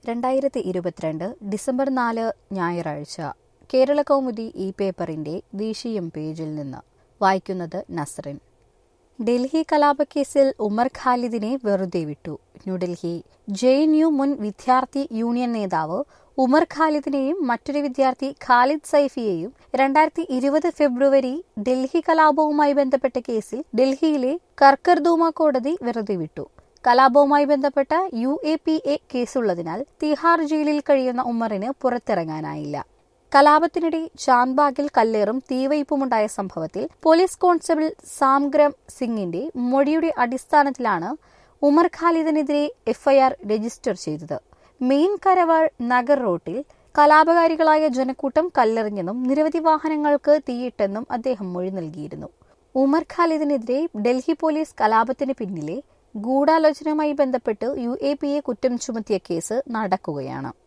രണ്ടായിരത്തി ഇരുപത്തിരണ്ട് ഡിസംബർ നാല് ഞായറാഴ്ച കേരള കൗമുദി ഈ പേപ്പറിന്റെ ദേശീയം പേജിൽ നിന്ന് വായിക്കുന്നത് നസ്റിൻ ഡൽഹി കലാപക്കേസിൽ ഉമർ ഖാലിദിനെ വെറുതെ വിട്ടു ന്യൂഡൽഹി ജെ എൻ യു മുൻ വിദ്യാർത്ഥി യൂണിയൻ നേതാവ് ഉമർ ഖാലിദിനെയും മറ്റൊരു വിദ്യാർത്ഥി ഖാലിദ് സൈഫിയെയും രണ്ടായിരത്തി ഇരുപത് ഫെബ്രുവരി ഡൽഹി കലാപവുമായി ബന്ധപ്പെട്ട കേസിൽ ഡൽഹിയിലെ കർക്കർദൂമ കോടതി വെറുതെ വിട്ടു കലാപവുമായി ബന്ധപ്പെട്ട യു എ പി എ കേസുള്ളതിനാൽ തിഹാർ ജയിലിൽ കഴിയുന്ന ഉമ്മറിന് പുറത്തിറങ്ങാനായില്ല കലാപത്തിനിടെ ചാന്ദ്ബാഗിൽ കല്ലേറും തീവയ്പുമുണ്ടായ സംഭവത്തിൽ പോലീസ് കോൺസ്റ്റബിൾ സാംഗ്രം സിംഗിന്റെ മൊഴിയുടെ അടിസ്ഥാനത്തിലാണ് ഉമർ ഖാലിദിനെതിരെ എഫ്ഐആർ രജിസ്റ്റർ ചെയ്തത് മെയിൻ കരവാൾ നഗർ റോട്ടിൽ കലാപകാരികളായ ജനക്കൂട്ടം കല്ലെറിഞ്ഞെന്നും നിരവധി വാഹനങ്ങൾക്ക് തീയിട്ടെന്നും അദ്ദേഹം മൊഴി നൽകിയിരുന്നു ഉമർ ഖാലിദിനെതിരെ ഡൽഹി പോലീസ് കലാപത്തിന് പിന്നിലെ ഗൂഢാലോചനയുമായി ബന്ധപ്പെട്ട് യു എ പി എ കുറ്റം ചുമത്തിയ കേസ് നടക്കുകയാണ്